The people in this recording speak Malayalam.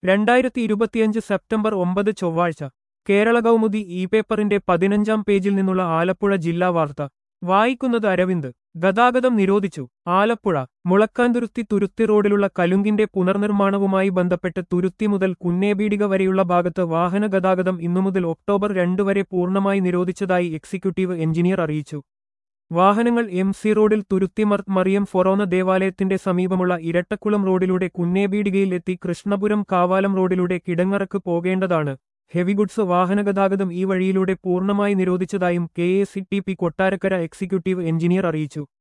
രണ്ടായിരത്തി ഇരുപത്തിയഞ്ച് സെപ്റ്റംബർ ഒമ്പത് ചൊവ്വാഴ്ച കേരള കൗമുദി ഇ പേപ്പറിന്റെ പതിനഞ്ചാം പേജിൽ നിന്നുള്ള ആലപ്പുഴ ജില്ലാ വാർത്ത വായിക്കുന്നത് അരവിന്ദ് ഗതാഗതം നിരോധിച്ചു ആലപ്പുഴ മുളക്കാന്തുരുത്തി തുരുത്തി റോഡിലുള്ള കലുങ്കിന്റെ പുനർനിർമ്മാണവുമായി ബന്ധപ്പെട്ട് തുരുത്തി മുതൽ കുന്നേബീഡിക വരെയുള്ള ഭാഗത്ത് വാഹന ഗതാഗതം ഇന്നുമുതൽ ഒക്ടോബർ രണ്ട് വരെ പൂർണ്ണമായി നിരോധിച്ചതായി എക്സിക്യൂട്ടീവ് എഞ്ചിനീയർ അറിയിച്ചു വാഹനങ്ങൾ എം സി റോഡിൽ തുരുത്തിമർ മറിയം ഫൊറോന ദേവാലയത്തിന്റെ സമീപമുള്ള ഇരട്ടക്കുളം റോഡിലൂടെ കുന്നേബീഡികയിൽ എത്തി കൃഷ്ണപുരം കാവാലം റോഡിലൂടെ കിടങ്ങറക്ക് പോകേണ്ടതാണ് ഹെവി ഗുഡ്സ് വാഹനഗതാഗതം ഈ വഴിയിലൂടെ പൂർണ്ണമായി നിരോധിച്ചതായും K A C T P Kottarakkara executive engineer അറിയിച്ചു